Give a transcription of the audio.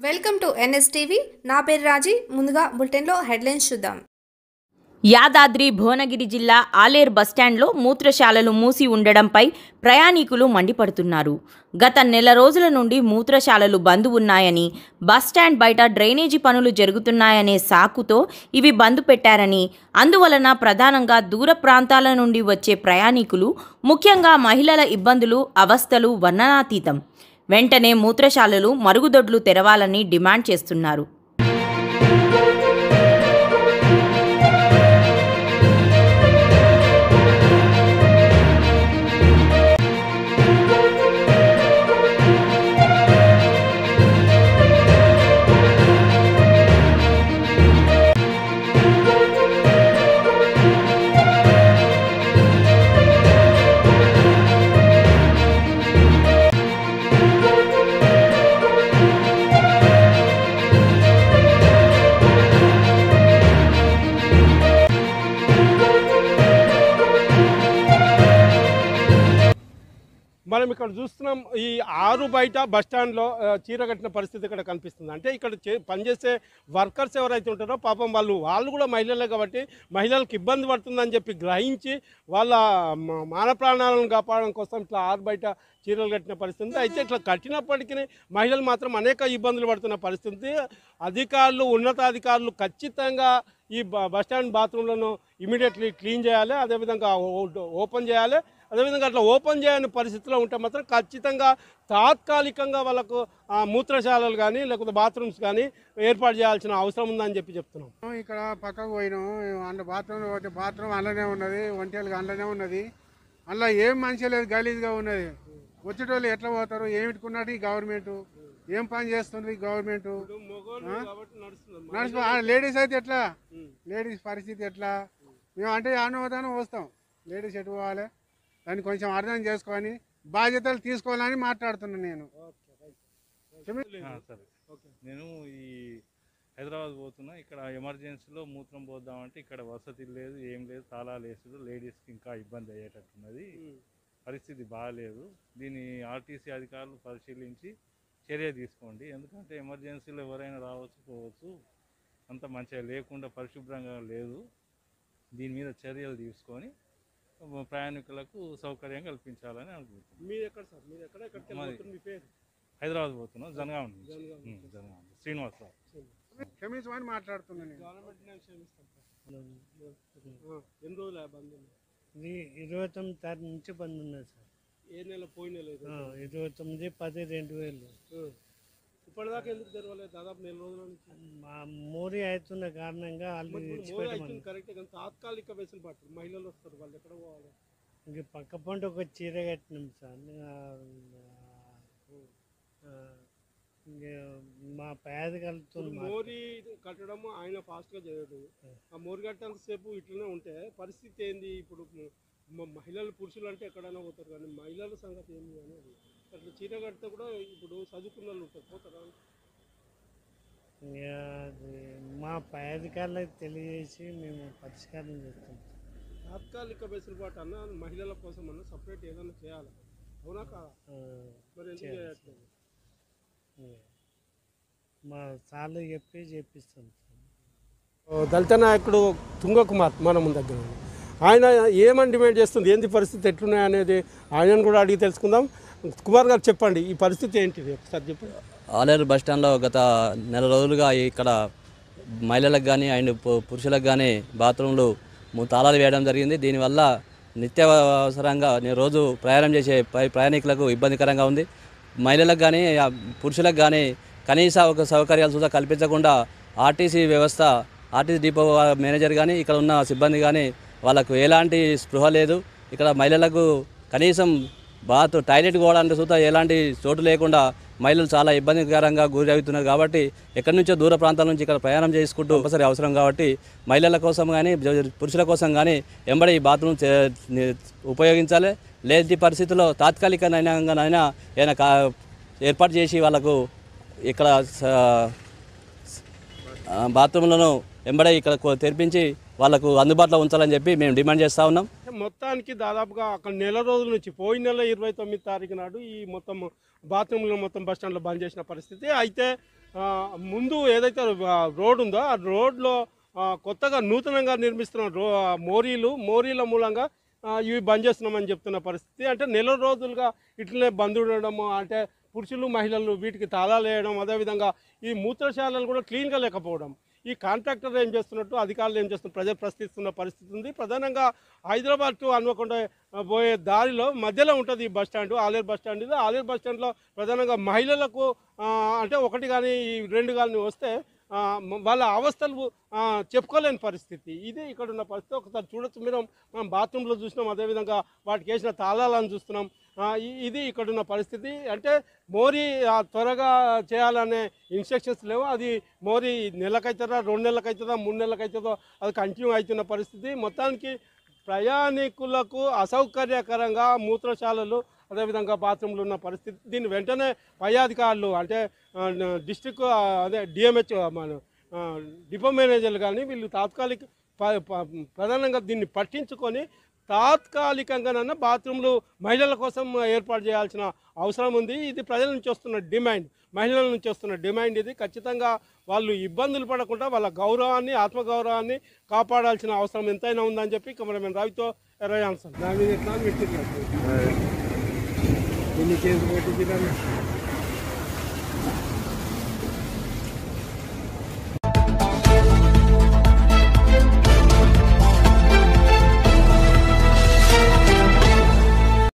Welcome to NSTV నా పేరు రాజీ ముందుగా బులెటిన్లో హెడ్లైన్స్ చూద్దాం యాదాద్రి భువనగిరి జిల్లా ఆలేర్ బస్టాండ్లో మూత్రశాలలు మూసి ఉండడంపై ప్రయాణికులు మండిపడుతున్నారు గత నెల రోజుల నుండి మూత్రశాలలు బంద్ ఉన్నాయని బస్టాండ్ బయట డ్రైనేజీ పనులు జరుగుతున్నాయనే సాకుతో ఇవి బంద్ పెట్టారని అందువలన ప్రధానంగా దూర ప్రాంతాల నుండి వచ్చే ప్రయాణికులు ముఖ్యంగా మహిళల ఇబ్బందులు అవస్థలు వర్ణనాతీతం వెంటనే మూత్రశాలలు మరుగుదొడ్లు తెరవాలని డిమాండ్ చేస్తున్నారు మనం ఇక్కడ చూస్తున్నాం ఈ ఆరు బయట బస్ స్టాండ్లో ఆ, చీర కట్టిన పరిస్థితి ఇక్కడ కనిపిస్తుంది అంటే ఇక్కడ చే- పనిచేసే వర్కర్స్ ఎవరైతే ఉంటారో పాపం వాళ్ళు వాళ్ళు కూడా మహిళలే కాబట్టి మహిళలకు ఇబ్బంది పడుతుందని చెప్పి గ్రహించి వాళ్ళ మ- మాన ప్రాణాలను కాపాడడం కోసం ఇట్లా ఆరు బయట చీరలు కట్టిన పరిస్థితి ఉంది. అయితే ఇట్లా కట్టినప్పటికీ మహిళలు మాత్రం అనేక ఇబ్బందులు పడుతున్న పరిస్థితి అధికారులు ఉన్నతాధికారులు ఖచ్చితంగా ఈ బ- బస్ స్టాండ్ బాత్రూంలను ఇమీడియట్లీ క్లీన్ చేయాలి అదేవిధంగా ఓ- ఓపెన్ చేయాలి అదేవిధంగా అట్లా ఓపెన్ చేయని పరిస్థితిలో ఉంటే మాత్రం ఖచ్చితంగా తాత్కాలికంగా వాళ్ళకు ఆ, మూత్రశాలలు కానీ లేకపోతే బాత్రూమ్స్ కానీ ఏర్పాటు చేయాల్సిన అవసరం ఉందని చెప్పి చెప్తున్నాం ఇక్కడ పక్కకు పోయినాం అందులో బాత్రూమ్ పోతే బాత్రూమ్ అందులోనే ఉన్నది వంటలు అందులోనే ఉన్నది అందులో ఏం మంచి లేదు గలీజ్గా ఉన్నది వచ్చేటోళ్ళు ఎట్లా పోతారు ఏమిటికున్నది ఈ గవర్నమెంట్ ఏం పని చేస్తుంది ఈ గవర్నమెంట్ నడుచు లేడీస్ అయితే ఎట్లా లేడీస్ పరిస్థితి ఎట్లా మేము అంటే అనుమతానం వస్తాం లేడీస్ ఎటు పోవాలి దాన్ని కొంచెం అర్థం చేసుకొని బాధ్యతలు తీసుకోవాలని మాట్లాడుతున్నాను నేను ఆ, సరే నేను ఈ హైదరాబాద్ పోతున్నా ఇక్కడ ఎమర్జెన్సీలో మూత్రం పోద్దామంటే ఇక్కడ వసతి లేదు ఏం లేదు తాళాలు వేసుడు లేడీస్కి ఇంకా ఇబ్బంది అయ్యేటట్టున్నది పరిస్థితి బాగాలేదు దీన్ని ఆర్టీసీ అధికారులు పరిశీలించి చర్య తీసుకోండి ఎందుకంటే ఎమర్జెన్సీలో ఎవరైనా రావచ్చు పోవచ్చు అంత మంచిగా లేకుండా పరిశుభ్రంగా లేదు దీని మీద చర్యలు తీసుకొని ప్రయాణికులకు సౌకర్యం కల్పించాలని అనుకుంటున్నాను మీరు ఎక్కడ సార్ మీరు ఎక్కడ ఎక్కడికి మాది. వెళ్ళిపోతున్నారు? మీ పేరు హైదరాబాద్ పోతున్నాం జనగాం నుంచి జనగాం ఉమ్, జనగాం శ్రీనివాసరావు క్షమించమని మాట్లాడుతున్నాను నేను గవర్నమెంట్ నేను క్షమిస్తాను సార్. ఆ, ఎన్ని రోజులు ఆ బంద్ ఉంది? ఇది ఇరవై తొమ్మిది తారీఖు నుంచి బంద్ ఉన్నది సార్ ఏ నెల పోయిన నెల ఇది? ఆ, ఇరవై తొమ్మిది పది రెండు వేలు ఆ. ఇప్పటిదాకా ఎందుకు తెరవలేదు దాదాపు నెల రోజుల నుంచి మా మోరీ అవుతున్న కారణంగా వాళ్ళు మరి ఇప్పుడు మోరీ ఇచ్చిపెట్టమని అవుతుంది కరెక్ట్ కానీ తాత్కాలిక వెసులుబాటు మహిళలు వస్తారు వాళ్ళు ఎక్కడ పోవాలి ఇంక పక్క పంట ఒక చీర కట్టినాం సార్ ఆ, ఆ, ఇంక మా పేదకలతో ఇప్పుడు మోరీ కట్టడం ఆయన ఫాస్ట్ గా చేయడు ఆ మోరీ కట్టేంత సేపు ఇట్లనే ఉంటే పరిస్థితి ఏంది ఇప్పుడు మ- మహిళలు పురుషులు అంటే ఎక్కడైనా పోతారు కానీ మహిళల సంగతి ఏంది అనేది అట్లా చీర కడితే కూడా ఇప్పుడు చదువుకున్న వాళ్ళు ఉంటారు పోతారా మా పేదకాళ్ళకి తెలియజేసి మేము పరిష్కారం చేస్తాం తాత్కాలిక వెసులుబాటు అన్న మహిళల కోసం అన్న సపరేట్ ఏదైనా చేయాలి అవునా కాదా ఆ, మరి ఎందుకు చేయాలి చేయట్లేదు ఇంక మా సార్లు చెప్పి చేపిస్తాం సార్ దళిత నాయకుడు తుంగకుమార్ మన ముందు దగ్గర ఉంది. ఆయన ఏమని డిమాండ్ చేస్తుంది ఏంటి పరిస్థితి ఎట్లున్నాయి అనేది ఆయనను కూడా అడిగి తెలుసుకుందాం కుమార్ గారు చెప్పండి ఈ పరిస్థితి ఏంటిది ఒకసారి చెప్పండి ఆలేరు బస్ స్టాండ్లో గత నెల రోజులుగా ఇక్కడ మహిళలకు కానీ అండ్ పు- పురుషులకు కానీ బాత్రూంలు ము- తాళాలు వేయడం జరిగింది దీనివల్ల నిత్యావసరంగా నేను రోజు ప్రయాణం చేసే పై- ప్రయాణికులకు ఇబ్బందికరంగా ఉంది మహిళలకు కానీ ఆ, పురుషులకు కానీ కనీస ఒక సౌకర్యాలు సుధా కల్పించకుండా ఆర్టీసీ వ్యవస్థ ఆర్టీసీ డిపో మేనేజర్ కానీ ఇక్కడ ఉన్న సిబ్బంది కానీ వాళ్ళకు ఎలాంటి స్పృహ లేదు ఇక్కడ మహిళలకు కనీసం బాత్ టాయిలెట్ పోవడానికి సుతా ఎలాంటి చోటు లేకుండా మహిళలు చాలా ఇబ్బందికరంగా గురి అవుతున్నారు కాబట్టి ఎక్కడి నుంచో దూర ప్రాంతాల నుంచి ఇక్కడ ప్రయాణం చేసుకుంటూ కంపల్సరీ అవసరం కాబట్టి మహిళల కోసం కానీ పురుషుల కోసం కానీ ఎంబడి ఈ బాత్రూమ్ చే- ని- ఉపయోగించాలి లేని పరిస్థితుల్లో తాత్కాలికనైనా ఏదైనా కా ఏర్పాటు చేసి వాళ్ళకు ఇక్కడ స- ఆ, బాత్రూంలను వెంబడే ఇక్కడ కొ- తెరిపించి వాళ్ళకు అందుబాటులో ఉంచాలని చెప్పి మేము డిమాండ్ చేస్తూ ఉన్నాం మొత్తానికి దాదాపుగా అక్కడ నెల రోజుల నుంచి పోయిన నెల ఇరవై తొమ్మిది తారీఖు నాడు ఈ మొత్తం బాత్రూంలో మొత్తం బస్ స్టాండ్లో బంద్ చేసిన పరిస్థితి అయితే ఆ, ముందు ఏదైతే ఆ, రోడ్ ఉందో ఆ రోడ్లో ఆ, కొత్తగా నూతనంగా నిర్మిస్తున్న రో ఆ, మోరీలు మోరీల మూలంగా ఆ, ఇవి బంద్ చేస్తున్నామని చెప్తున్న పరిస్థితి అంటే నెల రోజులుగా ఇట్లనే బంద్ ఉండడము అంటే పురుషులు మహిళలు వీటికి తాళాలు వేయడం అదేవిధంగా ఈ మూత్రశాలలు కూడా క్లీన్గా లేకపోవడం ఈ కాంట్రాక్టర్ ఏం చేస్తున్నట్టు అధికారులు ఏం చేస్తున్నారు ప్రజలు ప్రశ్నిస్తున్న పరిస్థితి ఉంది ప్రధానంగా హైదరాబాద్ టు హన్మకొండ ఆ, పోయే దారిలో మధ్యలో ఉంటుంది ఈ bus stand Aler bus stand ఇది ఆలేరు బస్ స్టాండ్లో ప్రధానంగా మహిళలకు ఆ, అంటే ఒకటి కానీ ఈ రెండు కానీ వస్తే ఆ, మ- వాళ్ళ అవస్థలు ఆ, చెప్పుకోలేని పరిస్థితి ఇది ఇక్కడ ఉన్న పరిస్థితి ఒకసారి చూడొచ్చు మీరు మనం బాత్రూంలో చూసినాం అదేవిధంగా వాటికి వేసిన తాళాలను చూస్తున్నాం ఆ, ఇ- ఇది ఇక్కడ ఉన్న పరిస్థితి అంటే మోరీ ఆ, త్వరగా చేయాలనే ఇన్స్ట్రక్షన్స్ లేవు అది మోరీ నెలకైతుందా రెండు నెలలకైతుందా మూడు నెలలకైతుందో అది కంటిన్యూ అవుతున్న పరిస్థితి మొత్తానికి ప్రయాణికులకు అసౌకర్యకరంగా మూత్రశాలలు అదేవిధంగా బాత్రూంలు ఉన్న పరిస్థితి దీన్ని వెంటనే పై అధికారులు అంటే డిస్టిక్ అదే డిఎంహెచ్ మన ఆ, డిపో మేనేజర్లు కానీ వీళ్ళు తాత్కాలిక ప- ప- ప్రధానంగా దీన్ని పట్టించుకొని తాత్కాలికంగానన్నా బాత్రూంలు మహిళల కోసం ఏర్పాటు చేయాల్సిన అవసరం ఉంది ఇది ప్రజల నుంచి వస్తున్న డిమాండ్ మహిళల నుంచి వస్తున్న డిమాండ్ ఇది ఖచ్చితంగా వాళ్ళు ఇబ్బందులు పడకుండా వాళ్ళ గౌరవాన్ని ఆత్మగౌరవాన్ని కాపాడాల్సిన అవసరం ఎంతైనా ఉందని చెప్పి కెమెరామెన్ రవితో ఎర్రయాన్సన్ దాని మీద ఎట్లా పెట్టిర్రు ఎన్ని కేసులు పెట్టి